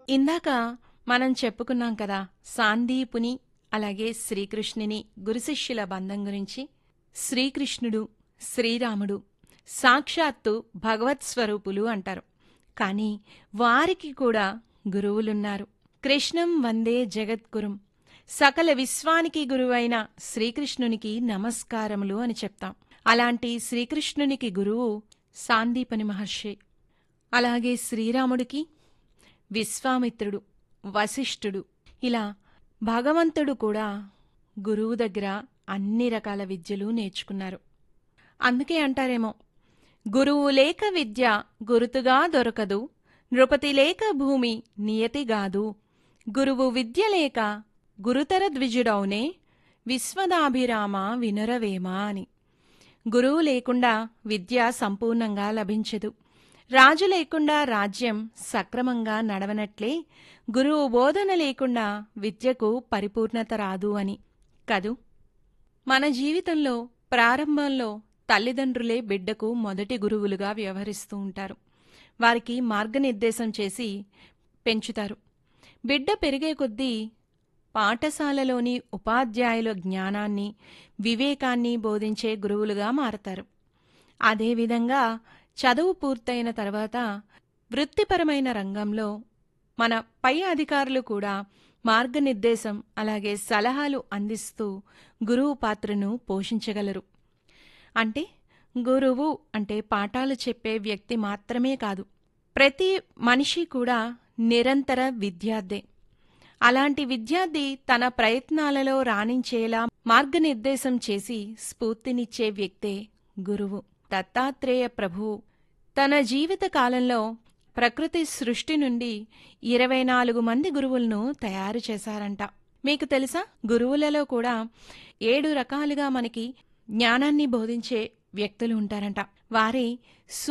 ఇందాక మనం చెప్పుకున్నాం కదా సాందీపుని అలాగే శ్రీకృష్ణుని గురుశిష్యుల బంధం గురించి శ్రీకృష్ణుడు శ్రీరాముడు సాక్షాత్తు భగవత్ స్వరూపులు అంటారు కానీ వారికి కూడా గురువులున్నారు కృష్ణం వందే జగద్గురుం సకల విశ్వానికి గురువైన శ్రీకృష్ణునికి నమస్కారములు అని చెప్తాం అలాంటి శ్రీకృష్ణునికి గురువు సాందీపని మహర్షి అలాగే శ్రీరాముడికి విశ్వామిత్రుడు వశిష్ఠుడు ఇలా భగవంతుడు కూడా గురువు దగ్గర అన్ని రకాల విద్యలు నేర్చుకున్నారు అందుకే అంటారేమో గురువు లేక విద్య గురుతుగా దొరకదు నృపతి లేక భూమి నియతిగాదు గురువు విద్య లేక గురుతర ద్విజుడౌనే విశ్వదాభిరామ వినురవేమ అని గురువు లేకుండా విద్య సంపూర్ణంగా లభించదు రాజు లేకుండా రాజ్యం సక్రమంగా నడవనట్లే గురువు బోధన లేకుండా విద్యకు పరిపూర్ణత రాదు అని కదూ మన జీవితంలో ప్రారంభంలో తల్లిదండ్రులే బిడ్డకు మొదటి గురువులుగా వ్యవహరిస్తూ ఉంటారు వారికి మార్గనిర్దేశం చేసి పెంచుతారు బిడ్డ పెరిగే కొద్దీ పాఠశాలలోని ఉపాధ్యాయుల జ్ఞానాన్ని వివేకాన్ని బోధించే గురువులుగా మారతారు అదేవిధంగా చదువు పూర్తయిన తర్వాత వృత్తిపరమైన రంగంలో మన పై అధికారులు కూడా మార్గనిర్దేశం అలాగే సలహాలు అందిస్తూ గురువు పాత్రను పోషించగలరు అంటే గురువు అంటే పాఠాలు చెప్పే వ్యక్తి మాత్రమే కాదు ప్రతి మనిషి కూడా నిరంతర విద్యార్థే అలాంటి విద్యార్థి తన ప్రయత్నాలలో రాణించేలా మార్గనిర్దేశం చేసి స్ఫూర్తినిచ్చే వ్యక్తే గురువు దత్తాత్రేయ ప్రభువు తన జీవిత కాలంలో ప్రకృతి సృష్టి నుండి ఇరవై నాలుగు మంది గురువులను తయారు చేశారంట మీకు తెలుసా గురువులలో కూడా ఏడు రకాలుగా మనకి జ్ఞానాన్ని బోధించే వ్యక్తులు ఉంటారంట వారే